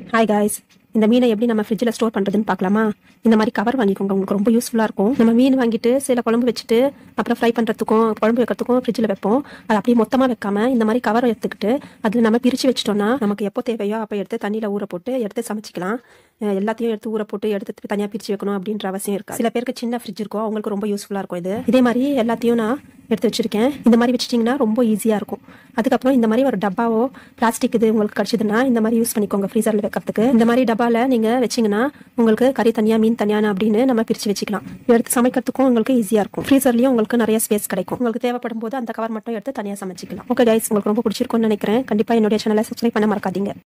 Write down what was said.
hi guys இந்த மீனை எப்படி நம்ம ஃப்ரிட்ஜில் ஸ்டோர் பண்ணுறதுன்னு பார்க்கலாமா இந்த மாதிரி கவர் வாங்கிக்கோங்க உங்களுக்கு ரொம்ப யூஸ்ஃபுல்லாக இருக்கும் நம்ம மீன் வாங்கிட்டு சில குழம்பு வச்சுட்டு அப்புறம் ஃப்ரை பண்ணுறதுக்கும் குழம்பு வைக்கிறதுக்கும் ஃப்ரிட்ஜில் வைப்போம் அது அப்படியே மொத்தமாக வைக்காம இந்த மாதிரி கவர் எடுத்துக்கிட்டு அதில் நம்ம பிரித்து வச்சிட்டோம்னா நமக்கு எப்போ தேவையோ அப்போ எடுத்து தண்ணியில் ஊற போட்டு எடுத்து சமைச்சிக்கலாம் அஹ் எல்லாத்தையும் எடுத்து ஊற போட்டு எடுத்து தனியாக பிரித்து வைக்கணும் அப்படின்ற அவசியம் இருக்கு சில பேருக்கு சின்ன ஃப்ரிட்ஜ் இருக்கும் அவங்களுக்கு ரொம்ப யூஸ்ஃபுல்லாக இருக்கும் இது இதே மாதிரி எல்லாத்தையும் நான் எடுத்து வச்சிருக்கேன் இந்த மாதிரி வச்சிட்டிங்கன்னா ரொம்ப ஈஸியாக இருக்கும் அதுக்கப்புறம் இந்த மாதிரி ஒரு டப்பாவோ பிளாஸ்டிக் இது உங்களுக்கு கிடச்சிதுன்னா இந்த மாதிரி யூஸ் பண்ணிக்கோங்க ஃப்ரீசரில் வைக்கிறதுக்கு இந்த மாதிரி டப்பாவில் நீங்கள் வச்சிங்கன்னா உங்களுக்கு கறி தனியாக மீன் தனியான அப்படின்னு நம்ம பிரித்து வச்சுக்கலாம் எடுத்து சமைக்கிறதுக்கும் உங்களுக்கு ஈஸியாக இருக்கும் ஃப்ரீசர்லேயும் உங்களுக்கு நிறைய ஸ்பேஸ் கிடைக்கும் உங்களுக்கு தேவைப்படும் போது அந்த கவர் மட்டும் எடுத்து தனியாக சமைச்சிக்கலாம் ஓகே கைஸ் உங்களுக்கு ரொம்ப பிடிச்சிருக்கும்னு நினைக்கிறேன் கண்டிப்பாக என்னுடைய சேனலை சப்ஸ்கிரைப் பண்ண மறக்காதீங்க